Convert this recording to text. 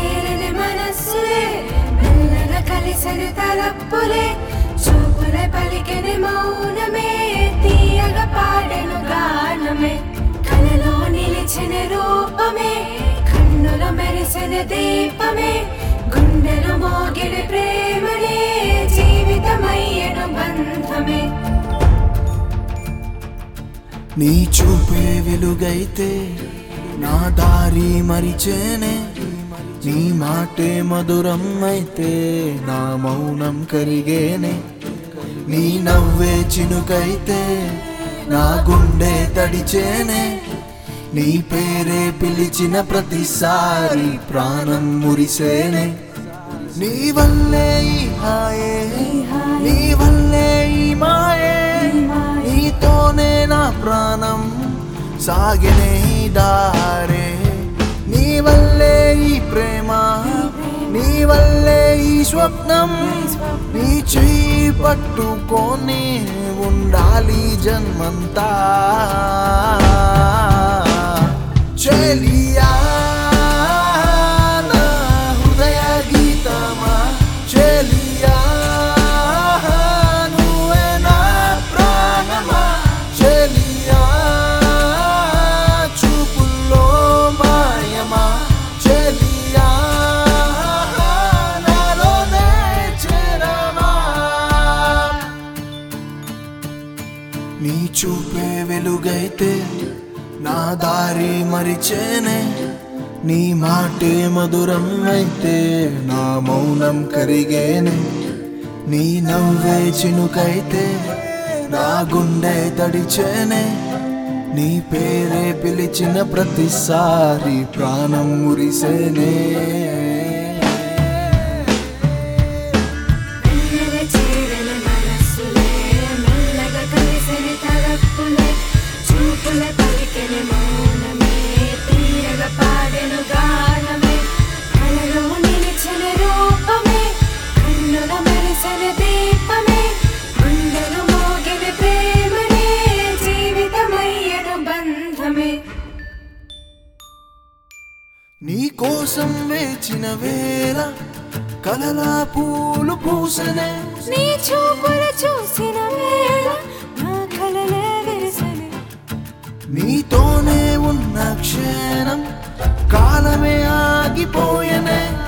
చేరని మనస్సులే మెల్లగా కలిసిన తలప్పులే చూపులే పలికిన మౌనమే తీయగా పాడెను గానమే కలలో నిలిచిన రూపమే కన్నుల మెరిసిన దీపమే గుండెలు మోగిన ప్రేమనే జీవితమయ్యను బంధమే నీ చూపే వెలుగైతే నా దారి మరిచేనే నీ మాటే మధురం అయితే నా మౌనం కరిగేనే నీ నవ్వే చినుకైతే నా గుండె తడిచేనే నీ పేరే పిలిచిన ప్రతిసారి ప్రాణం మురిసేనే నీ వల్లే ఈ హాయే నీ వల్లే ఈ మాయే నీతోనే నా ప్రాణం సాగినే ఈ దారే నీ వల్లే ఈ ప్రేమ నీ వల్లే ఈ స్వప్నం నీ చెయ్యి పట్టుకొని ఉండాలి జన్మంతా చెలియా నా హృదయ గీతమా చెలియా నువ్వే నా ప్రాణమా చెలియా చూపుల్లో మాయమా చెలియా నాలోనే చేరమా నీ చూపే వెలుగైతే నా దారి మరిచేనే నీ మాటే మధురం అయితే నా మౌనం కరిగేనే నీ నవ్వే చినుకైతే నా గుండె తడిచేనే నీ పేరే పిలిచిన ప్రతిసారి ప్రాణం మురిసేనే మెల్లగా చేరని మనస్సులే మెల్లగా కలిసిన తలపులే చూపుల పలికిన మౌనమే తీయగా పాడెను గానమే కలలో నిలిచిన రూపమే కన్నుల మెరిసిన దీపమే గుండెలు మోగిన ప్రేమనే జీవితమయ్యను బంధమే నీ కోసం వేచిన వేళ కలలా పూలు పూసనే నీ చూపులు చూసిన వేళ నా కలలే విరిసనే నీతోనే ఉన్న క్షణం కాలమే ఆగిపోయనే